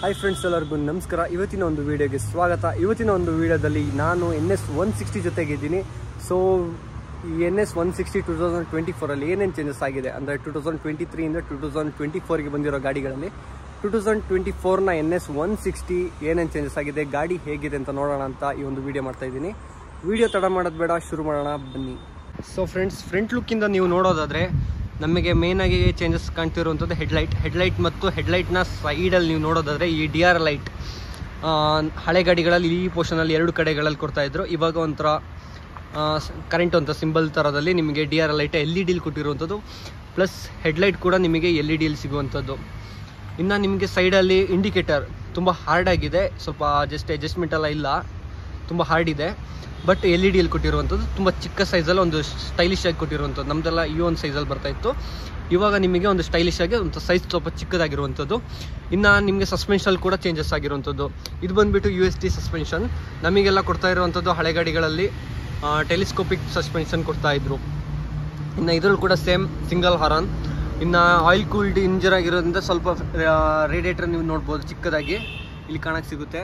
hi friends ಎಲ್ಲರಿಗೂ ನಮಸ್ಕಾರ ಇವತ್ತಿನ ಒಂದು ವಿಡಿಯೋಗೆ ಸ್ವಾಗತ ಇವತ್ತಿನ ಒಂದು ವಿಡಿಯೋದಲ್ಲಿ ನಾನು ಎನ್ ಎಸ್ ಒನ್ ಸಿಕ್ಸ್ಟಿ ಜೊತೆಗಿದ್ದೀನಿ ಸೊ ಈ N S one sixty two thousand twenty ಫೋರಲ್ಲಿ ಏನೇನು ಚೇಂಜಸ್ ಆಗಿದೆ ಅಂದರೆ ಟೂ ತೌಸಂಡ್ ಟ್ವೆಂಟಿ ತ್ರೀಯಿಂದ ಟೂ ತೌಸಂಡ್ ಟ್ವೆಂಟಿ ಫೋರ್ಗೆ ಬಂದಿರೋ ಗಾಡಿಗಳಲ್ಲಿ ಟೂ ತೌಸಂಡ್ ಟ್ವೆಂಟಿ ಫೋರ್ನ ಎನ್ ಎಸ್ ಒನ್ ಸಿಕ್ಸ್ಟಿ ಏನೇನು ಚೇಂಜಸ್ ಆಗಿದೆ ಗಾಡಿ ಹೇಗಿದೆ ಅಂತ ನೋಡೋಣ ಅಂತ ಈ ಒಂದು ವಿಡಿಯೋ ಮಾಡ್ತಾ ಇದ್ದೀನಿ ವಿಡಿಯೋ ತಡ ಮಾಡೋದು ಬೇಡ ಶುರು ಮಾಡೋಣ ಬನ್ನಿ ಸೊ ಫ್ರೆಂಡ್ಸ್ ಫ್ರಂಟ್ ಲುಕ್ಕಿಂದ ನೀವು ನೋಡೋದಾದರೆ ನಮಗೆ ಮೇಯ್ನಾಗಿ ಚೇಂಜಸ್ ಕಾಣ್ತಿರುವಂಥದ್ದು ಹೆಡ್ಲೈಟ್ ಹೆಡ್ಲೈಟ್ ಮತ್ತು ಹೆಡ್ಲೈಟ್ನ ಸೈಡಲ್ಲಿ ನೀವು ನೋಡೋದಾದರೆ ಈ ಡಿ ಆರ್ ಲೈಟ್ ಹಳೆ ಗಾಡಿಗಳಲ್ಲಿ ಈ ಪೋರ್ಷನಲ್ಲಿ ಎರಡು ಕಡೆಗಳಲ್ಲಿ ಕೊಡ್ತಾ ಇದ್ರು ಇವಾಗ ಒಂಥರ ಕರೆಂಟ್ ಅಂತ ಸಿಂಬಲ್ ಥರದಲ್ಲಿ ನಿಮಗೆ D R light L E ಡಿಲಿ ಕೊಟ್ಟಿರುವಂಥದ್ದು ಪ್ಲಸ್ ಹೆಡ್ಲೈಟ್ ಕೂಡ ನಿಮಗೆ ಎಲ್ ಇ ಡಿಲಿ ಸಿಗುವಂಥದ್ದು ಇನ್ನು ನಿಮಗೆ ಸೈಡಲ್ಲಿ ಇಂಡಿಕೇಟರ್ ತುಂಬ ಹಾರ್ಡ್ ಆಗಿದೆ ಸ್ವಲ್ಪ ಜಸ್ಟ್ ಅಡ್ಜಸ್ಟ್ಮೆಂಟ್ ಎಲ್ಲ ಇಲ್ಲ ತುಂಬ ಹಾರ್ಡ್ ಇದೆ ಬಟ್ ಎಲ್ ಇ ಡಿಯಲ್ಲಿ ಕೊಟ್ಟಿರುವಂಥದ್ದು ತುಂಬ ಚಿಕ್ಕ ಸೈಜಲ್ಲಿ ಒಂದು ಸ್ಟೈಲಿಶ್ ಆಗಿ ಕೊಟ್ಟಿರುವಂಥದ್ದು ನಮ್ಮದೆಲ್ಲ ಈ ಒಂದು ಸೈಜಲ್ಲಿ ಬರ್ತಾ ಇತ್ತು ಇವಾಗ ನಿಮಗೆ ಒಂದು ಸ್ಟೈಲಿಶ್ ಆಗಿ ಒಂದು ಸೈಜ್ ಸ್ವಲ್ಪ ಚಿಕ್ಕದಾಗಿರುವಂಥದ್ದು ಇನ್ನು ನಿಮಗೆ ಸಸ್ಪೆನ್ಷನ್ ಕೂಡ ಚೇಂಜಸ್ ಆಗಿರುವಂಥದ್ದು ಇದು ಬಂದುಬಿಟ್ಟು ಯು ಎಸ್ ಟಿ ಸಸ್ಪೆನ್ಷನ್ ನಮಗೆಲ್ಲ ಕೊಡ್ತಾ ಇರುವಂಥದ್ದು ಹಳೆ ಗಾಡಿಗಳಲ್ಲಿ ಟೆಲಿಸ್ಕೋಪಿಕ್ ಸಸ್ಪೆನ್ಷನ್ ಕೊಡ್ತಾ ಇದ್ರು ಇನ್ನು ಇದರಲ್ಲಿ ಕೂಡ ಸೇಮ್ ಸಿಂಗಲ್ ಹಾರನ್ ಇನ್ನು ಆಯಿಲ್ ಕೂಲ್ಡ್ ಇಂಜರ್ ಆಗಿರೋದ್ರಿಂದ ಸ್ವಲ್ಪ ರೇಡಿಯೇಟರ್ ನೀವು ನೋಡ್ಬೋದು ಚಿಕ್ಕದಾಗಿ ಇಲ್ಲಿ ಕಾಣಕ್ಕೆ ಸಿಗುತ್ತೆ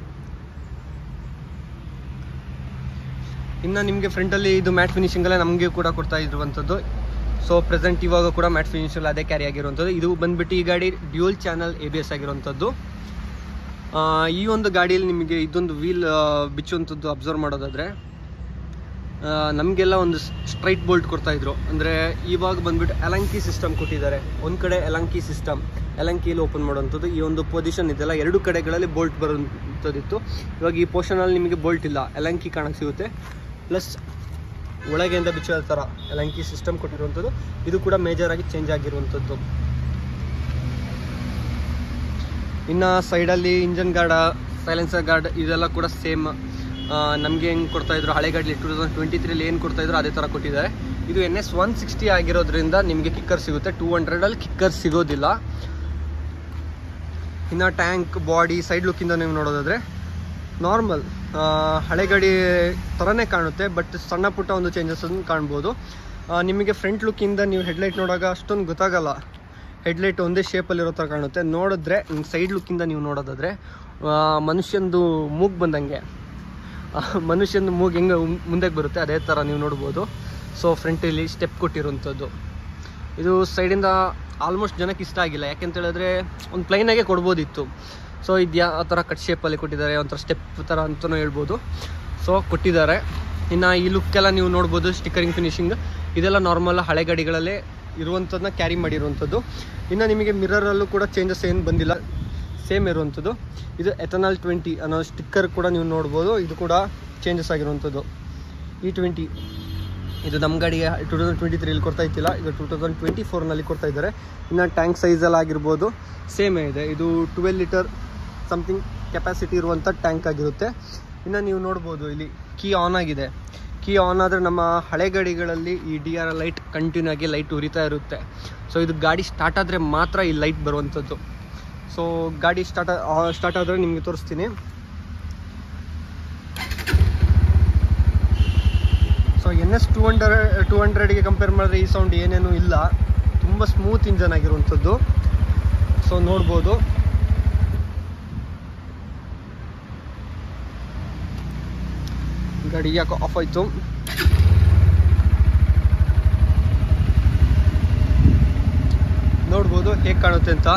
ಇನ್ನು ನಿಮಗೆ ಫ್ರಂಟಲ್ಲಿ ಇದು ಮ್ಯಾಟ್ ಫಿನಿಶಿಂಗಲ್ಲೇ ನಮಗೆ ಕೂಡ ಕೊಡ್ತಾ ಇರುವಂಥದ್ದು ಸೊ ಪ್ರೆಸೆಂಟ್ ಇವಾಗ ಕೂಡ ಮ್ಯಾಟ್ ಫಿನಿಶಲ್ಲಿ ಅದೇ ಕ್ಯಾರಿ ಆಗಿರುವಂಥದ್ದು ಇದು ಬಂದ್ಬಿಟ್ಟು ಈ ಗಾಡಿ dual channel A B S ಆಗಿರುವಂಥದ್ದು ಆ, ಈ ಒಂದು ಗಾಡಿಯಲ್ಲಿ ನಿಮಗೆ ಇದೊಂದು ವೀಲ್ ಬಿಚ್ಚುವಂಥದ್ದು ಅಬ್ಸರ್ವ್ ಮಾಡೋದಾದರೆ ನಮಗೆಲ್ಲ ಒಂದು ಸ್ಟ್ರೈಟ್ ಬೋಲ್ಟ್ ಕೊಡ್ತಾ ಇದ್ರು ಅಂದರೆ ಇವಾಗ ಬಂದ್ಬಿಟ್ಟು ಎಲಂಕಿ ಸಿಸ್ಟಮ್ ಕೊಟ್ಟಿದ್ದಾರೆ ಒಂದು ಕಡೆ ಎಲಂಕಿ ಸಿಸ್ಟಮ್ ಎಲಂಕಿಯಲ್ಲಿ ಓಪನ್ ಮಾಡುವಂಥದ್ದು ಈ ಒಂದು ಪೊಸಿಷನ್ ಇದೆಲ್ಲ ಎರಡು ಕಡೆಗಳಲ್ಲಿ ಬೋಲ್ಟ್ ಬರುವಂಥದ್ದಿತ್ತು ಇವಾಗ ಈ ಪೋರ್ಷನಲ್ಲಿ ನಿಮಗೆ ಬೋಲ್ಟ್ ಇಲ್ಲ ಎಲಂಕಿ ಕಾಣಕ್ಕೆ ಸಿಗುತ್ತೆ ಪ್ಲಸ್ ಒಳಗೆಯಿಂದ ಬಿಚ್ಚೋ ಥರ ಎಲಂಕಿ ಸಿಸ್ಟಮ್ ಕೊಟ್ಟಿರುವಂಥದ್ದು ಇದು ಕೂಡ ಮೇಜರ್ ಆಗಿ ಚೇಂಜ್ ಆಗಿರುವಂಥದ್ದು ಇನ್ನು ಸೈಡಲ್ಲಿ ಇಂಜನ್ ಗಾರ್ಡ್ ಸೈಲೆನ್ಸರ್ ಗಾರ್ಡ್ ಇದೆಲ್ಲ ಕೂಡ ಸೇಮ್ ನಮಗೆ ಹೆಂಗೆ ಕೊಡ್ತಾ ಇದ್ರು ಹಳೆ ಗಾಡಿ ಟೂ ತೌಸಂಡ್ ಟ್ವೆಂಟಿ ತ್ರೀಲಿ ಏನು ಕೊಡ್ತಾ ಇದ್ರು ಅದೇ ಥರ ಕೊಟ್ಟಿದ್ದಾರೆ ಇದು ಎನ್ ಎಸ್ ಒನ್ ಸಿಕ್ಸ್ಟಿ ಆಗಿರೋದ್ರಿಂದ ನಿಮಗೆ ಕಿಕ್ಕರ್ ಸಿಗುತ್ತೆ ಟೂ ಹಂಡ್ರೆಡಲ್ಲಿ ಕಿಕ್ಕರ್ ಸಿಗೋದಿಲ್ಲ ಇನ್ನು ಟ್ಯಾಂಕ್ ಬಾಡಿ ಸೈಡ್ ಲುಕ್ಕಿಂದ ನೀವು ನೋಡೋದಾದರೆ ನಾರ್ಮಲ್ ಹಳೆ ಗಾಡಿ ಥರನೇ ಕಾಣುತ್ತೆ ಬಟ್ ಸಣ್ಣ ಪುಟ್ಟ ಒಂದು ಚೇಂಜಸ್ ಕಾಣ್ಬೋದು ಆ, ನಿಮಗೆ ಫ್ರಂಟ್ ಲುಕ್ಕಿಂದ ನೀವು ಹೆಡ್ಲೈಟ್ ನೋಡೋವಾಗ ಅಷ್ಟೊಂದು ಗೊತ್ತಾಗಲ್ಲ ಹೆಡ್ಲೈಟ್ ಒಂದೇ ಶೇಪಲ್ಲಿರೋ ಥರ ಕಾಣುತ್ತೆ ನೋಡಿದ್ರೆ ಸೈಡ್ ಲುಕ್ಕಿಂದ ನೀವು ನೋಡೋದಾದರೆ ಮನುಷ್ಯಂದು ಮೂಗ್ ಬಂದಂಗೆ ಆ, ಮನುಷ್ಯನ ಮೂಗ್ ಹೆಂಗೆ ಮುಂದಕ್ಕೆ ಬರುತ್ತೆ ಅದೇ ಥರ ನೀವು ನೋಡ್ಬೋದು ಸೊ ಫ್ರಂಟಲ್ಲಿ ಸ್ಟೆಪ್ ಕೊಟ್ಟಿರುವಂಥದ್ದು ಇದು ಸೈಡಿಂದ ಆಲ್ಮೋಸ್ಟ್ ಜನಕ್ಕೆ ಇಷ್ಟ ಆಗಿಲ್ಲ ಯಾಕೆಂತ ಹೇಳಿದ್ರೆ ಒಂದು ಪ್ಲೈನಾಗೆ ಕೊಡ್ಬೋದಿತ್ತು ಸೊ ಇದು ಯಾವ ಥರ ಕಟ್ ಶೇಪಲ್ಲಿ ಕೊಟ್ಟಿದ್ದಾರೆ ಒಂಥರ ಸ್ಟೆಪ್ ಥರ ಅಂತಲೂ ಹೇಳ್ಬೋದು ಸೊ ಕೊಟ್ಟಿದ್ದಾರೆ ಇನ್ನು ಈ ಲುಕ್ಕೆಲ್ಲ ನೀವು ನೋಡ್ಬೋದು ಸ್ಟಿಕ್ಕರಿಂಗ್ ಫಿನಿಶಿಂಗ್ ಇದೆಲ್ಲ ನಾರ್ಮಲ್ ಹಳೆ ಗಾಡಿಗಳಲ್ಲೇ ಇರುವಂಥದ್ದನ್ನ ಕ್ಯಾರಿ ಮಾಡಿರುವಂಥದ್ದು ಇನ್ನು ನಿಮಗೆ ಮಿರರಲ್ಲೂ ಕೂಡ ಚೇಂಜಸ್ ಏನು ಬಂದಿಲ್ಲ ಸೇಮ್ ಇರುವಂಥದ್ದು ಇದು ಎಥನಾಲ್ ಟ್ವೆಂಟಿ ಅನ್ನೋ ಸ್ಟಿಕ್ಕರ್ ಕೂಡ ನೀವು ನೋಡ್ಬೋದು ಇದು ಕೂಡ ಚೇಂಜಸ್ ಆಗಿರುವಂಥದ್ದು ಇ ಟ್ವೆಂಟಿ ಇದು ನಮ್ಮ ಗಾಡಿಗೆ ಟೂ ತೌಸಂಡ್ ಟ್ವೆಂಟಿ ತ್ರೀಲಿ ಕೊಡ್ತಾ ಇತ್ತಿಲ್ಲ ಇದು ಟೂ ತೌಸಂಡ್ ಟ್ವೆಂಟಿ ಫೋರ್ನಲ್ಲಿ ಕೊಡ್ತಾ ಇದ್ದಾರೆ ಇನ್ನು ಟ್ಯಾಂಕ್ ಸೈಜಲ್ಲಿ ಆಗಿರ್ಬೋದು ಸೇಮೇ ಇದೆ ಇದು ಟ್ವೆಲ್ ಲೀಟರ್ ಸಮಥಿಂಗ್ ಕೆಪಾಸಿಟಿ ಇರುವಂಥ ಟ್ಯಾಂಕ್ ಆಗಿರುತ್ತೆ ಇನ್ನು ನೀವು ನೋಡ್ಬೋದು ಇಲ್ಲಿ ಕೀ ಆನ್ ಆಗಿದೆ ಕೀ ಆನ್ ಆದರೆ ನಮ್ಮ ಹಳೆ ಗಾಡಿಗಳಲ್ಲಿ ಈ ಡಿ ಆರ್ ಲೈಟ್ ಕಂಟಿನ್ಯೂ ಆಗಿ ಲೈಟ್ ಉರಿತಾ ಇರುತ್ತೆ ಸೊ ಇದು ಗಾಡಿ ಸ್ಟಾರ್ಟ್ ಆದರೆ ಮಾತ್ರ ಈ ಲೈಟ್ ಬರುವಂಥದ್ದು ಸೊ ಗಾಡಿ ಸ್ಟಾರ್ಟ್ ಸ್ಟಾರ್ಟ್ ಆದರೆ ನಿಮಗೆ ತೋರಿಸ್ತೀನಿ so N S two hundred two ಹಂಡ್ರೆಡ್ಗೆ ಕಂಪೇರ್ ಮಾಡಿದ್ರೆ ಈ ಸೌಂಡ್ ಏನೇನು ಇಲ್ಲ ತುಂಬ ಸ್ಮೂತ್ ಇಂಜನ್ ಆಗಿರುವಂಥದ್ದು ಸೊ ನೋಡ್ಬೋದು ಗಾಡಿ ಯಾಕೋ ಆಫ್ ಆಯಿತು ನೋಡ್ಬೋದು ಹೇಗೆ ಕಾಣುತ್ತೆ ಅಂತ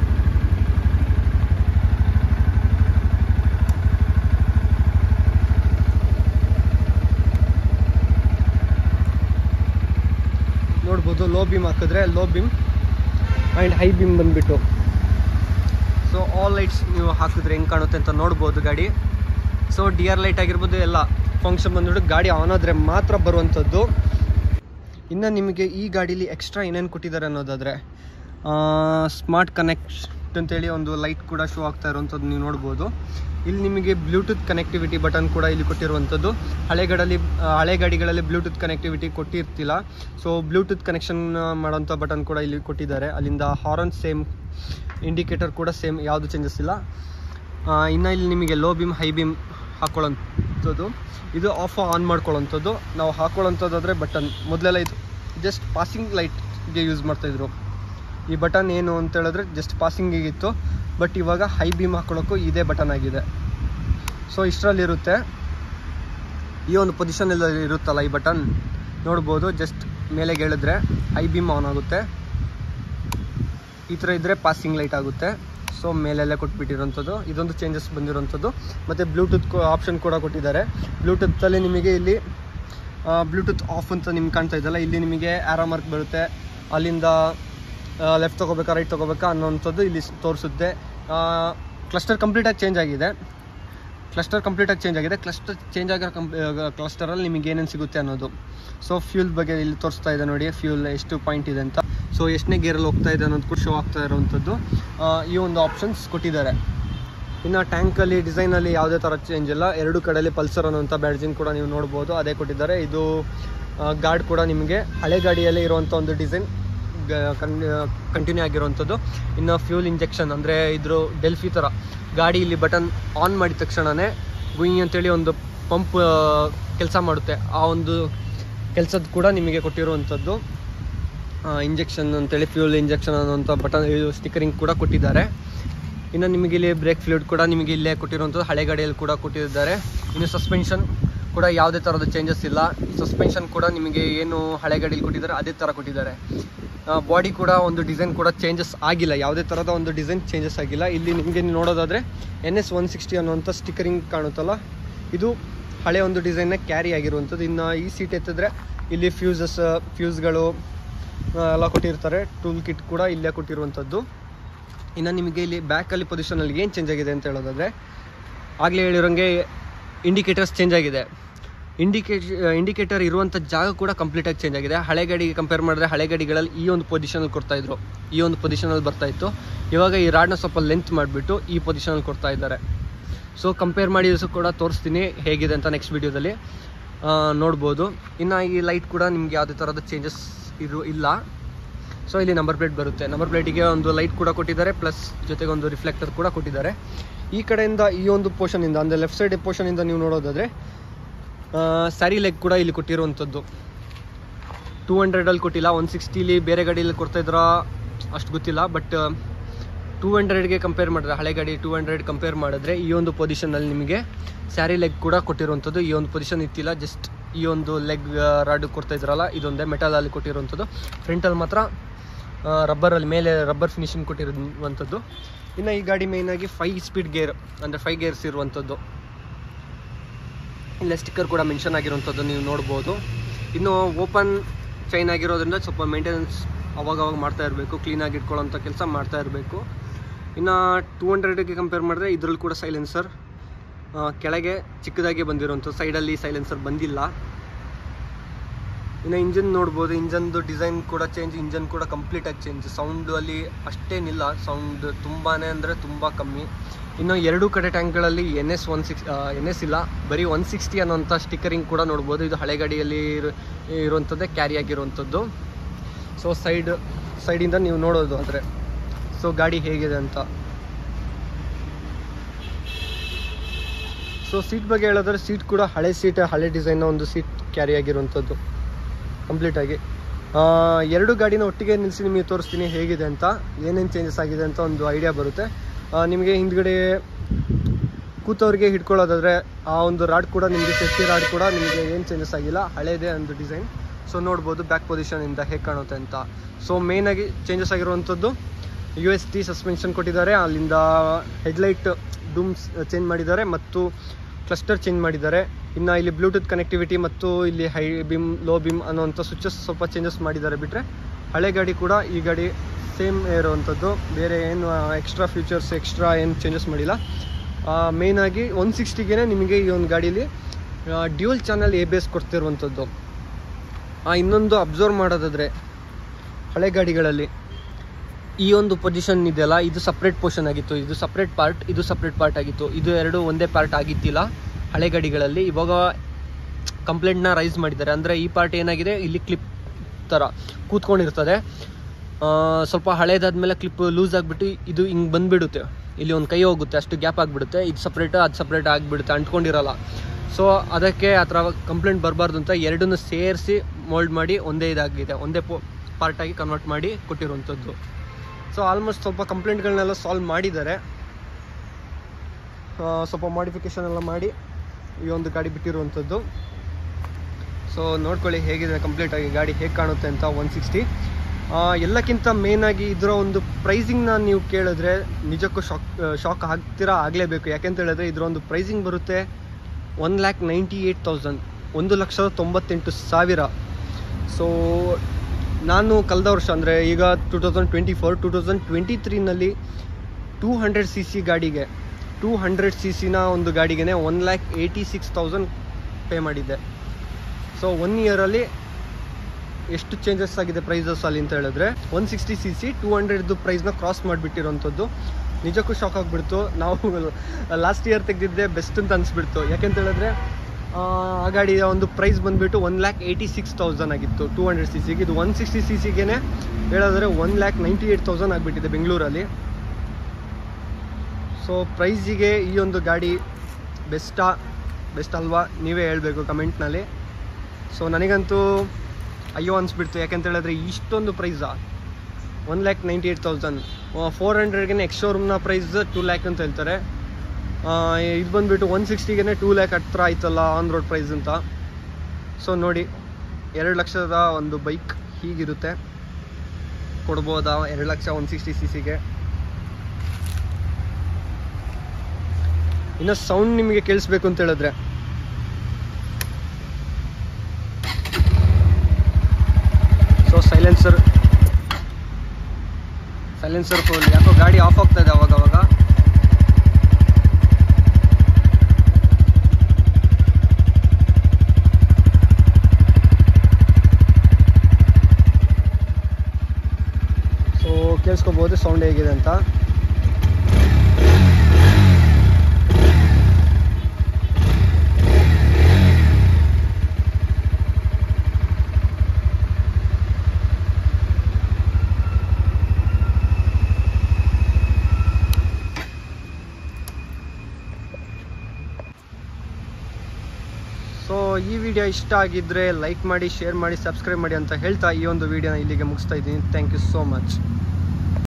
ನೋಡ್ಬೋದು ಲೋ ಬೀಮ್ ಹಾಕಿದ್ರೆ low beam and high beam ಬಂದುಬಿಟ್ಟು ಸೊ ಆಲ್ ಲೈಟ್ಸ್ ನೀವು ಹಾಕಿದ್ರೆ ಹೆಂಗೆ ಕಾಣುತ್ತೆ ಅಂತ ನೋಡ್ಬೋದು ಗಾಡಿ ಸೊ ಡಿ ಆರ್ ಲೈಟ್ ಆಗಿರ್ಬೋದು ಎಲ್ಲ ಫಂಕ್ಷನ್ ಬಂದ್ಬಿಟ್ಟು ಗಾಡಿ ಆನ್ ಆದರೆ ಮಾತ್ರ ಬರುವಂಥದ್ದು ಇನ್ನು ನಿಮಗೆ ಈ ಗಾಡೀಲಿ ಎಕ್ಸ್ಟ್ರಾ ಏನೇನು ಕೊಟ್ಟಿದ್ದಾರೆ ಅನ್ನೋದಾದರೆ ಸ್ಮಾರ್ಟ್ ಕನೆಕ್ಟ್ ಅಂತೇಳಿ ಒಂದು ಲೈಟ್ ಕೂಡ ಶೋ ಆಗ್ತಾ ಇರುವಂಥದ್ದು ನೀವು ನೋಡ್ಬೋದು ಇಲ್ಲಿ ನಿಮಗೆ ಬ್ಲೂಟೂತ್ ಕನೆಕ್ಟಿವಿಟಿ ಬಟನ್ ಕೂಡ ಇಲ್ಲಿ ಕೊಟ್ಟಿರುವಂಥದ್ದು ಹಳೆ ಗಾಡಲ್ಲಿ ಆ, ಹಳೆ ಗಾಡಿಗಳಲ್ಲಿ ಬ್ಲೂಟೂತ್ ಕನೆಕ್ಟಿವಿಟಿ ಕೊಟ್ಟಿರ್ತಿಲ್ಲ ಸೊ ಬ್ಲೂಟೂತ್ ಕನೆಕ್ಷನ್ ಮಾಡೋಂಥ ಬಟನ್ ಕೂಡ ಇಲ್ಲಿ ಕೊಟ್ಟಿದ್ದಾರೆ ಅಲ್ಲಿಂದ ಹಾರನ್ ಸೇಮ್ ಇಂಡಿಕೇಟರ್ ಕೂಡ ಸೇಮ್ ಯಾವುದು ಚೇಂಜಸ್ ಇಲ್ಲ ಇನ್ನು ಇಲ್ಲಿ ನಿಮಗೆ ಲೋ ಬೀಮ್ ಹೈ ಬೀಮ್ ಹಾಕೊಳ್ಳೋಂಥದ್ದು ಇದು ಆಫ್ ಆನ್ ಮಾಡ್ಕೊಳ್ಳೋಂಥದ್ದು ನಾವು ಹಾಕೊಳ್ಳೋಂಥದ್ದಾದರೆ ಬಟನ್ ಮೊದಲೆಲ್ಲ ಇದು ಜಸ್ಟ್ ಪಾಸಿಂಗ್ ಲೈಟ್ಗೆ ಯೂಸ್ ಮಾಡ್ತಾಯಿದ್ರು ಈ ಬಟನ್ ಏನು ಅಂತ ಹೇಳಿದ್ರೆ ಜಸ್ಟ್ ಪಾಸಿಂಗಿಗಿತ್ತು ಬಟ್ ಇವಾಗ ಹೈ ಬೀಮ್ ಹಾಕೊಳ್ಳೋಕ್ಕೂ ಇದೇ ಬಟನ್ ಆಗಿದೆ ಸೊ ಇಷ್ಟರಲ್ಲಿರುತ್ತೆ ಈ ಒಂದು ಪೊಸಿಷನಲ್ಲಿ ಇರುತ್ತಲ್ಲ ಈ ಬಟನ್ ನೋಡ್ಬೋದು ಜಸ್ಟ್ ಮೇಲೆಗೆ ಹೇಳಿದ್ರೆ ಐ ಬೀಮ್ ಆನ್ ಆಗುತ್ತೆ ಈ ಥರ ಇದ್ದರೆ ಪಾಸಿಂಗ್ ಲೈಟ್ ಆಗುತ್ತೆ ಸೊ ಮೇಲೆಲ್ಲ ಕೊಟ್ಬಿಟ್ಟಿರೋಂಥದ್ದು ಇದೊಂದು ಚೇಂಜಸ್ ಬಂದಿರೋಂಥದ್ದು ಮತ್ತು ಬ್ಲೂಟೂತ್ ಆಪ್ಷನ್ ಕೂಡ ಕೊಟ್ಟಿದ್ದಾರೆ ಬ್ಲೂಟೂತಲ್ಲಿ ನಿಮಗೆ ಇಲ್ಲಿ ಬ್ಲೂಟೂತ್ ಆಫ್ ಅಂತ ನಿಮ್ಗೆ ಕಾಣ್ತಾ ಇದೆಯಲ್ಲ ಇಲ್ಲಿ ನಿಮಗೆ ಆರೋ ಮಾರ್ಕ್ ಬರುತ್ತೆ ಅಲ್ಲಿಂದ ಲೆಫ್ಟ್ ತೊಗೋಬೇಕಾ ರೈಟ್ ತೊಗೋಬೇಕಾ ಅನ್ನೋವಂಥದ್ದು ಇಲ್ಲಿ ತೋರಿಸುತ್ತೆ ಕ್ಲಸ್ಟರ್ ಕಂಪ್ಲೀಟಾಗಿ ಚೇಂಜ್ ಆಗಿದೆ ಕ್ಲಸ್ಟರ್ ಕಂಪ್ಲೀಟಾಗಿ ಚೇಂಜ್ ಆಗಿದೆ ಕ್ಲಸ್ಟರ್ ಚೇಂಜ್ ಆಗಿರೋ ಕಂಪ್ ಕ್ಲಸ್ಟರಲ್ಲಿ ನಿಮಗೆ ಏನೇನು ಸಿಗುತ್ತೆ ಅನ್ನೋದು ಸೊ ಫ್ಯೂಲ್ ಬಗ್ಗೆ ಇಲ್ಲಿ ತೋರಿಸ್ತಾ ಇದೆ ನೋಡಿ ಫ್ಯೂಲ್ ಎಷ್ಟು ಪಾಯಿಂಟ್ ಇದೆ ಅಂತ ಸೊ ಎಷ್ಟನೇ ಗೇರಲ್ಲಿ ಹೋಗ್ತಾ ಇದೆ ಅನ್ನೋದು ಕೂಡ ಶೋ ಆಗ್ತಾ ಇರೋವಂಥದ್ದು ಆ, ಈ ಒಂದು ಆಪ್ಷನ್ಸ್ ಕೊಟ್ಟಿದ್ದಾರೆ ಇನ್ನು ಟ್ಯಾಂಕಲ್ಲಿ ಡಿಸೈನಲ್ಲಿ ಯಾವುದೇ ಥರ ಚೇಂಜ್ ಇಲ್ಲ ಎರಡು ಕಡೆಯಲ್ಲಿ ಪಲ್ಸರ್ ಅನ್ನೋಂಥ ಬ್ಯಾಡ್ಜಿನ್ ಕೂಡ ನೀವು ನೋಡ್ಬೋದು ಅದೇ ಕೊಟ್ಟಿದ್ದಾರೆ ಇದು ಗಾರ್ಡ್ ಕೂಡ ನಿಮಗೆ ಹಳೆ ಗಾಡಿಯಲ್ಲಿ ಇರುವಂಥ ಒಂದು ಡಿಸೈನ್ ಕಂಟಿನ್ಯೂ ಆಗಿರುವಂಥದ್ದು ಇನ್ನು ಫ್ಯೂಲ್ ಇಂಜೆಕ್ಷನ್ ಅಂದರೆ ಇದ್ರ ಡೆಲ್ಫಿ ಥರ ಗಾಡಿ ಇಲ್ಲಿ ಬಟನ್ ಆನ್ ಮಾಡಿದ ತಕ್ಷಣವೇ ಗುಯಿ ಅಂತೇಳಿ ಒಂದು ಪಂಪ್ ಕೆಲಸ ಮಾಡುತ್ತೆ ಆ ಒಂದು ಕೆಲಸದ ಕೂಡ ನಿಮಗೆ ಕೊಟ್ಟಿರುವಂಥದ್ದು ಇಂಜೆಕ್ಷನ್ ಅಂತೇಳಿ ಫ್ಯೂಲ್ ಇಂಜೆಕ್ಷನ್ ಅನ್ನೋಂಥ ಬಟನ್ ಸ್ಟಿಕರಿಂಗ್ ಕೂಡ ಕೊಟ್ಟಿದ್ದಾರೆ ಇನ್ನು ನಿಮಗೆ ಇಲ್ಲಿ ಬ್ರೇಕ್ ಫ್ಲೂಯಿಡ್ ಕೂಡ ನಿಮಗೆ ಇಲ್ಲೇ ಕೊಟ್ಟಿರುವಂಥದ್ದು ಹಳೆ ಗಾಡಿಯಲ್ಲಿ ಕೂಡ ಕೊಟ್ಟಿದ್ದಾರೆ ಇನ್ನು ಸಸ್ಪೆನ್ಷನ್ ಕೂಡ ಯಾವುದೇ ಥರದ ಚೇಂಜಸ್ ಇಲ್ಲ ಸಸ್ಪೆನ್ಷನ್ ಕೂಡ ನಿಮಗೆ ಏನು ಹಳೆ ಗಾಡಿಯಲ್ಲಿ ಕೊಟ್ಟಿದ್ದಾರೆ ಅದೇ ಥರ ಕೊಟ್ಟಿದ್ದಾರೆ ಬಾಡಿ ಕೂಡ ಒಂದು ಡಿಸೈನ್ ಕೂಡ ಚೇಂಜಸ್ ಆಗಿಲ್ಲ ಯಾವುದೇ ಥರದ ಒಂದು ಡಿಸೈನ್ ಚೇಂಜಸ್ ಆಗಿಲ್ಲ ಇಲ್ಲಿ ನಿಮಗೆ ನೋಡೋದಾದರೆ ಎನ್ ಎಸ್ ಒನ್ ಸಿಕ್ಸ್ಟಿ ಅನ್ನುವಂಥ ಸ್ಟಿಕರಿಂಗ್ ಕಾಣುತ್ತಲ್ಲ ಇದು ಹಳೆ ಒಂದು ಡಿಸೈನ್ನ ಕ್ಯಾರಿ ಆಗಿರುವಂಥದ್ದು ಇನ್ನು ಈ ಸೀಟ್ ಎತ್ತಿದ್ರೆ ಇಲ್ಲಿ ಫ್ಯೂಸಸ್ ಫ್ಯೂಸ್ಗಳು ಎಲ್ಲ ಕೊಟ್ಟಿರ್ತಾರೆ ಟೂಲ್ ಕಿಟ್ ಕೂಡ ಇಲ್ಲೇ ಕೊಟ್ಟಿರುವಂಥದ್ದು ಇನ್ನು ನಿಮಗೆ ಇಲ್ಲಿ ಬ್ಯಾಕಲ್ಲಿ ಪೊಸಿಷನಲ್ಲಿ ಏನು ಚೇಂಜ್ ಆಗಿದೆ ಅಂತ ಹೇಳೋದಾದರೆ ಆಗಲೇ ಹೇಳಿರೋಂಗೆ ಇಂಡಿಕೇಟರ್ಸ್ ಚೇಂಜ್ ಆಗಿದೆ ಇಂಡಿಕೇಟ್ ಇಂಡಿಕೇಟರ್ ಇರುವಂಥ ಜಾಗ ಕೂಡ ಕಂಪ್ಲೀಟಾಗಿ ಚೇಂಜ್ ಆಗಿದೆ ಹಳೆ ಗಾಡಿಗೆ ಕಂಪೇರ್ ಮಾಡಿದ್ರೆ ಹಳೆ ಗಾಡಿಗಳಲ್ಲಿ ಈ ಒಂದು ಪೊಸಿಷನಲ್ಲಿ ಕೊಡ್ತಾ ಇದ್ರು ಈ ಒಂದು ಪೊಸಿಷನಲ್ಲಿ ಬರ್ತಾ ಇತ್ತು ಇವಾಗ ಈ ರಾಡ್ನ ಸ್ವಲ್ಪ ಲೆಂತ್ ಮಾಡಿಬಿಟ್ಟು ಈ ಪೊಸಿಷನಲ್ಲಿ ಕೊಡ್ತಾ ಇದ್ದಾರೆ ಸೊ ಕಂಪೇರ್ ಮಾಡಿ ಸಹ ಕೂಡ ತೋರಿಸ್ತೀನಿ ಹೇಗಿದೆ ಅಂತ ನೆಕ್ಸ್ಟ್ ವೀಡಿಯೋದಲ್ಲಿ ನೋಡ್ಬೋದು ಇನ್ನು ಈ ಲೈಟ್ ಕೂಡ ನಿಮ್ಗೆ ಯಾವುದೇ ಥರದ ಚೇಂಜಸ್ ಇರು ಇಲ್ಲ ಸೊ ಇಲ್ಲಿ ನಂಬರ್ ಪ್ಲೇಟ್ ಬರುತ್ತೆ ನಂಬರ್ ಪ್ಲೇಟಿಗೆ ಒಂದು ಲೈಟ್ ಕೂಡ ಕೊಟ್ಟಿದ್ದಾರೆ ಪ್ಲಸ್ ಜೊತೆಗೆ ಒಂದು ರಿಫ್ಲೆಕ್ಟರ್ ಕೂಡ ಕೊಟ್ಟಿದ್ದಾರೆ ಈ ಕಡೆಯಿಂದ ಈ ಒಂದು ಪೋರ್ಷನಿಂದ ಅಂದರೆ ಲೆಫ್ಟ್ ಸೈಡ್ ಪೋರ್ಷನಿಂದ ನೀವು ನೋಡೋದಾದರೆ ಸ್ಯಾರಿ ಲೆಗ್ ಕೂಡ ಇಲ್ಲಿ ಕೊಟ್ಟಿರುವಂಥದ್ದು ಟೂ ಹಂಡ್ರೆಡಲ್ಲಿ ಕೊಟ್ಟಿಲ್ಲ ಒನ್ ಸಿಕ್ಸ್ಟಿಲಿ ಬೇರೆ ಗಾಡಿಯಲ್ಲಿ ಕೊಡ್ತಾ ಇದ್ರ ಅಷ್ಟು ಗೊತ್ತಿಲ್ಲ ಬಟ್ ಟೂ ಹಂಡ್ರೆಡ್ಗೆ ಕಂಪೇರ್ ಮಾಡಿದ್ರೆ ಹಳೆ ಗಾಡಿ ಟೂ ಹಂಡ್ರೆಡ್ ಕಂಪೇರ್ ಮಾಡಿದ್ರೆ ಈ ಒಂದು ಪೊಸಿಷನಲ್ಲಿ ನಿಮಗೆ ಸ್ಯಾರಿ ಲೆಗ್ ಕೂಡ ಕೊಟ್ಟಿರುವಂಥದ್ದು ಈ ಒಂದು ಪೊಸಿಷನ್ ಇತ್ತಿಲ್ಲ ಜಸ್ಟ್ ಈ ಒಂದು ಲೆಗ್ ರಾಡ್ ಕೊಡ್ತಾ ಇದ್ರಲ್ಲ ಇದೊಂದೇ ಮೆಟಲಲ್ಲಿ ಕೊಟ್ಟಿರುವಂಥದ್ದು ಫ್ರಂಟಲ್ಲಿ ಮಾತ್ರ ರಬ್ಬರಲ್ಲಿ ಮೇಲೆ ರಬ್ಬರ್ ಫಿನಿಶಿಂಗ್ ಕೊಟ್ಟಿರುವಂಥದ್ದು ಇನ್ನು ಈ ಗಾಡಿ ಮೇಯ್ನಾಗಿ ಫೈವ್ ಸ್ಪೀಡ್ ಗೇರ್ ಅಂದರೆ ಫೈವ್ ಗೇರ್ಸ್ ಇರುವಂಥದ್ದು ಇಲ್ಲೇ ಸ್ಟಿಕ್ಕರ್ ಕೂಡ ಮೆನ್ಷನ್ ಆಗಿರುವಂಥದ್ದು ನೀವು ನೋಡ್ಬೋದು ಇನ್ನು ಓಪನ್ ಚೈನ್ ಆಗಿರೋದ್ರಿಂದ ಸ್ವಲ್ಪ ಮೇಂಟೆನೆನ್ಸ್ ಅವಾಗವಾಗ ಮಾಡ್ತಾ ಇರಬೇಕು ಕ್ಲೀನಾಗಿ ಇಟ್ಕೊಳ್ಳೋಂಥ ಕೆಲಸ ಮಾಡ್ತಾ ಇರಬೇಕು ಇನ್ನು ಟೂ ಹಂಡ್ರೆಡ್ಗೆ ಕಂಪೇರ್ ಮಾಡಿದ್ರೆ ಇದರಲ್ಲಿ ಕೂಡ ಸೈಲೆನ್ಸರ್ ಕೆಳಗೆ ಚಿಕ್ಕದಾಗಿ ಬಂದಿರುವಂಥದ್ದು ಸೈಡಲ್ಲಿ ಸೈಲೆನ್ಸರ್ ಬಂದಿಲ್ಲ ಇನ್ನು ಇಂಜನ್ ನೋಡ್ಬೋದು ಇಂಜನ್ದು ಡಿಸೈನ್ ಕೂಡ ಚೇಂಜ್ ಇಂಜನ್ ಕೂಡ ಕಂಪ್ಲೀಟಾಗಿ ಚೇಂಜ್ ಸೌಂಡು ಅಲ್ಲಿ ಅಷ್ಟೇನಿಲ್ಲ ಸೌಂಡ್ ತುಂಬಾ ಅಂದರೆ ತುಂಬ ಕಮ್ಮಿ ಇನ್ನು ಎರಡು ಕಡೆ ಟ್ಯಾಂಕ್ಗಳಲ್ಲಿ N S one six N S ಇಲ್ಲ ಬರೀ ಒನ್ ಸಿಕ್ಸ್ಟಿ ಅನ್ನೋಂಥ ಸ್ಟಿಕ್ಕರಿಂಗ್ ಕೂಡ ನೋಡ್ಬೋದು ಇದು ಹಳೆ ಗಾಡಿಯಲ್ಲಿ ಇರು ಇರುವಂಥದ್ದೇ ಕ್ಯಾರಿ ಆಗಿರುವಂಥದ್ದು ಸೊ ಸೈಡ್ ಸೈಡಿಂದ ನೀವು ನೋಡೋದು ಆದರೆ ಸೊ ಗಾಡಿ ಹೇಗಿದೆ ಅಂತ ಸೊ ಸೀಟ್ ಬಗ್ಗೆ ಹೇಳಿದ್ರೆ ಸೀಟ್ ಕೂಡ ಹಳೆ ಸೀಟ್ ಹಳೆ ಡಿಸೈನ್ನ ಒಂದು ಸೀಟ್ ಕ್ಯಾರಿ ಆಗಿರುವಂಥದ್ದು ಕಂಪ್ಲೀಟಾಗಿ ಎರಡು ಗಾಡಿನ ಒಟ್ಟಿಗೆ ನಿಲ್ಲಿಸಿ ನಿಮಗೆ ತೋರಿಸ್ತೀನಿ ಹೇಗಿದೆ ಅಂತ ಏನೇನು ಚೇಂಜಸ್ ಆಗಿದೆ ಅಂತ ಒಂದು ಐಡಿಯಾ ಬರುತ್ತೆ ಆ, ನಿಮಗೆ ಹಿಂದ್ಗಡೆ ಕೂತವ್ರಿಗೆ ಹಿಡ್ಕೊಳ್ಳೋದಾದ್ರೆ ಆ ಒಂದು ರಾಡ್ ಕೂಡ ನಿಮಗೆ ಸೇಫ್ಟಿ ರಾಡ್ ಕೂಡ ನಿಮಗೆ ಏನು ಚೇಂಜಸ್ ಆಗಿಲ್ಲ ಹಳೇದೇ ಒಂದು ಡಿಸೈನ್ ಸೊ ನೋಡ್ಬೋದು ಬ್ಯಾಕ್ ಪೊಸಿಷನಿಂದ ಹೇಗೆ ಕಾಣುತ್ತೆ ಅಂತ ಸೊ ಮೇಯ್ನಾಗಿ ಚೇಂಜಸ್ ಆಗಿರುವಂಥದ್ದು ಯು ಎಸ್ ಟಿ ಸಸ್ಪೆನ್ಷನ್ ಕೊಟ್ಟಿದ್ದಾರೆ ಅಲ್ಲಿಂದ ಹೆಡ್ಲೈಟ್ ಡೂಮ್ಸ್ ಚೇಂಜ್ ಮಾಡಿದ್ದಾರೆ ಮತ್ತು ಕ್ಲಸ್ಟರ್ ಚೇಂಜ್ ಮಾಡಿದ್ದಾರೆ ಇನ್ನು ಇಲ್ಲಿ ಬ್ಲೂಟೂತ್ ಕನೆಕ್ಟಿವಿಟಿ ಮತ್ತು ಇಲ್ಲಿ ಹೈ ಬಿಮ್ ಲೋ ಬಿಮ್ ಅನ್ನೋಂಥ ಸ್ವಿಚಸ್ ಸ್ವಲ್ಪ ಚೇಂಜಸ್ ಮಾಡಿದ್ದಾರೆ ಬಿಟ್ಟರೆ ಹಳೆ ಗಾಡಿ ಕೂಡ ಈ ಗಾಡಿ ಸೇಮ್ ಇರುವಂಥದ್ದು ಬೇರೆ ಏನು ಎಕ್ಸ್ಟ್ರಾ ಫೀಚರ್ಸ್ ಎಕ್ಸ್ಟ್ರಾ ಏನು ಚೇಂಜಸ್ ಮಾಡಿಲ್ಲ ಮೇಯ್ನಾಗಿ ಒನ್ ಸಿಕ್ಸ್ಟಿಗೆ ನಿಮಗೆ ಈ ಒಂದು ಗಾಡೀಲಿ ಡ್ಯೂಲ್ ಚಾನಲ್ ಎ ಬೇಸ್ ಕೊಡ್ತಿರುವಂಥದ್ದು ಆ ಇನ್ನೊಂದು ಅಬ್ಸರ್ವ್ ಮಾಡೋದಾದರೆ ಹಳೆ ಗಾಡಿಗಳಲ್ಲಿ ಈ ಒಂದು ಪೊಸಿಷನ್ ಇದೆಯಲ್ಲ ಇದು ಸಪ್ರೇಟ್ ಪೋರ್ಷನ್ ಆಗಿತ್ತು ಇದು ಸಪ್ರೇಟ್ ಪಾರ್ಟ್ ಇದು ಸಪ್ರೇಟ್ ಪಾರ್ಟ್ ಆಗಿತ್ತು ಇದು ಎರಡು ಒಂದೇ ಪಾರ್ಟ್ ಆಗಿದ್ದಿಲ್ಲ ಹಳೆ ಗಾಡಿಗಳಲ್ಲಿ ಇವಾಗ ಕಂಪ್ಲೇಂಟ್ನ ರೈಸ್ ಮಾಡಿದ್ದಾರೆ ಅಂದರೆ ಈ ಪಾರ್ಟ್ ಏನಾಗಿದೆ ಇಲ್ಲಿ ಕ್ಲಿಪ್ ಥರ ಕೂತ್ಕೊಂಡಿರ್ತದೆ ಆ, ಸ್ವಲ್ಪ ಹಳೇದಾದ್ಮೇಲೆ ಕ್ಲಿಪ್ ಲೂಸ್ ಆಗಿಬಿಟ್ಟು ಇದು ಹಿಂಗೆ ಬಂದುಬಿಡುತ್ತೆ ಇಲ್ಲಿ ಒಂದು ಕೈ ಹೋಗುತ್ತೆ ಅಷ್ಟು ಗ್ಯಾಪ್ ಆಗಿಬಿಡುತ್ತೆ ಇದು ಸಪ್ರೇಟ್ ಅದು ಸಪ್ರೇಟ್ ಆಗಿಬಿಡುತ್ತೆ ಅಂಟ್ಕೊಂಡಿರಲ್ಲ ಸೊ ಅದಕ್ಕೆ ಆ ಥರ ಕಂಪ್ಲೇಂಟ್ ಬರಬಾರ್ದು ಅಂತ ಎರಡನ್ನೂ ಸೇರಿಸಿ ಮೋಲ್ಡ್ ಮಾಡಿ ಒಂದೇ ಇದಾಗಿದೆ ಒಂದೇ ಪೋ ಪಾರ್ಟಾಗಿ ಕನ್ವರ್ಟ್ ಮಾಡಿ ಕೊಟ್ಟಿರುವಂಥದ್ದು ಸೊ ಆಲ್ಮೋಸ್ಟ್ ಸ್ವಲ್ಪ ಕಂಪ್ಲೇಂಟ್ಗಳನ್ನೆಲ್ಲ ಸಾಲ್ವ್ ಮಾಡಿದ್ದಾರೆ ಆ, ಸ್ವಲ್ಪ ಮಾಡಿಫಿಕೇಷನ್ ಎಲ್ಲ ಮಾಡಿ ಈ ಒಂದು ಗಾಡಿ ಬಿಟ್ಟಿರುವಂಥದ್ದು ಸೊ ನೋಡ್ಕೊಳ್ಳಿ ಹೇಗಿದೆ ಕಂಪ್ಲೀಟ್ ಆಗಿ ಗಾಡಿ ಹೇಗೆ ಕಾಣುತ್ತೆ ಅಂತ ಒನ್ ಸಿಕ್ಸ್ಟಿ ಎಲ್ಲಕ್ಕಿಂತ ಮೇಯ್ನಾಗಿ ಇದರ ಒಂದು ಪ್ರೈಸಿಂಗ್ನ ನೀವು ಕೇಳಿದ್ರೆ ನಿಜಕ್ಕೂ ಶಾಕ್ ಶಾಕ್ ಆಗ್ತೀರಾ ಆಗಲೇಬೇಕು ಯಾಕೆಂತ ಹೇಳಿದ್ರೆ ಇದರ ಒಂದು ಪ್ರೈಸಿಂಗ್ ಬರುತ್ತೆ one lakh ninety eight thousand ಒಂದು ಲಕ್ಷದ ತೊಂಬತ್ತೆಂಟು ಸಾವಿರ ಸೊ ನಾನು ಕಳೆದ ವರ್ಷ ಅಂದರೆ ಈಗ two thousand twenty four two thousand twenty ತ್ರೀನಲ್ಲಿ ಟೂ ಹಂಡ್ರೆಡ್ ಸಿ ಸಿ ಗಾಡಿಗೆ ಟೂ ಹಂಡ್ರೆಡ್ ಸಿ ಸಿನ ಒಂದು ಗಾಡಿಗೆ one lakh eighty six thousand pay ಮಾಡಿದ್ದೆ ಸೊ ಒನ್ ಇಯರಲ್ಲಿ ಎಷ್ಟು ಚೇಂಜಸ್ ಆಗಿದೆ ಪ್ರೈಸಸ್ ಅಲ್ಲಿ ಅಂತ ಹೇಳಿದ್ರೆ one sixty C C two ಹಂಡ್ರೆಡ್ದು ಪ್ರೈಸ್ನ ಕ್ರಾಸ್ ಮಾಡಿಬಿಟ್ಟಿರೋಂಥದ್ದು ನಿಜಕ್ಕೂ ಶಾಕ್ ಆಗಿಬಿಡ್ತು ನಾವು ಲಾಸ್ಟ್ ಇಯರ್ ತೆಗೆದಿದ್ದೆ ಬೆಸ್ಟ್ ಅಂತ ಅನಿಸ್ಬಿಡ್ತು ಯಾಕೆಂತ ಹೇಳಿದ್ರೆ ಆ ಆ ಗಾಡಿಯ ಒಂದು ಪ್ರೈಸ್ ಬಂದುಬಿಟ್ಟು one lakh eighty six thousand ಆಗಿತ್ತು ಟೂ ಹಂಡ್ರೆಡ್ ಸಿ ಸಿಗೆ ಇದು ಒನ್ ಸಿಕ್ಸ್ಟಿ ಸಿ ಸಿಗೆ ಹೇಳಿದ್ರೆ one lakh ninety eight thousand ಆಗಿಬಿಟ್ಟಿದೆ ಬೆಂಗಳೂರಲ್ಲಿ ಸೊ ಪ್ರೈಸಿಗೆ ಈ ಒಂದು ಗಾಡಿ ಬೆಸ್ಟಾ ಬೆಸ್ಟ್ ಅಲ್ವಾ ನೀವೇ ಹೇಳಬೇಕು ಕಮೆಂಟ್ನಲ್ಲಿ ಸೊ ನನಗಂತೂ ಅಯ್ಯೋ ಅನಿಸ್ಬಿಡ್ತು ಯಾಕೆಂತ ಹೇಳಿದ್ರೆ ಇಷ್ಟೊಂದು ಪ್ರೈಸಾ one lakh ninety eight thousand four ಹಂಡ್ರೆಡ್ಗೆ ನೆಕ್ಸ್ಟ್ ಶೋರೂಮ್ನ ಪ್ರೈಸ್ ಟೂ ಲ್ಯಾಕ್ ಅಂತ ಹೇಳ್ತಾರೆ ಇದು ಬಂದುಬಿಟ್ಟು ಒನ್ ಸಿಕ್ಸ್ಟಿಗೆ ಟೂ ಲ್ಯಾಕ್ ಹತ್ರ ಆಯ್ತಲ್ಲ ಆನ್ ರೋಡ್ ಪ್ರೈಸ್ ಅಂತ ಸೊ ನೋಡಿ ಎರಡು ಲಕ್ಷದ ಒಂದು ಬೈಕ್ ಹೀಗಿರುತ್ತೆ ಕೊಡ್ಬೋದಾ ಎರಡು ಲಕ್ಷ ಒನ್ ಸಿಕ್ಸ್ಟಿ ಸಿ ಸಿಗೆ ಇನ್ನು ಸೌಂಡ್ ನಿಮಗೆ ಕೇಳಿಸ್ಬೇಕು ಅಂತ ಹೇಳಿದ್ರೆ ಸೊ ಸೈಲೆನ್ಸರ್ ಸೈಲೆನ್ಸರ್ ಫುಲ್ ಯಾಕೋ ಗಾಡಿ ಆಫ್ ಆಗ್ತಾ ಇದೆ ಅವಾಗ ಅವಾಗ ಸೊ ಕೇಳಿಸ್ಕೋಬೋದು ಸೌಂಡ್ ಹೇಗಿದೆ ಅಂತ ಸೊ ಈ ವಿಡಿಯೋ ಇಷ್ಟ ಆಗಿದ್ರೆ ಲೈಕ್ ಮಾಡಿ ಶೇರ್ ಮಾಡಿ ಸಬ್ಸ್ಕ್ರೈಬ್ ಮಾಡಿ ಅಂತ ಹೇಳ್ತಾ ಈ ಒಂದು ವಿಡಿಯೋನ ಇಲ್ಲಿಗೆ ಮುಗಿಸ್ತಾ ಇದ್ದೀನಿ ಥ್ಯಾಂಕ್ ಯು ಸೋ ಮಚ್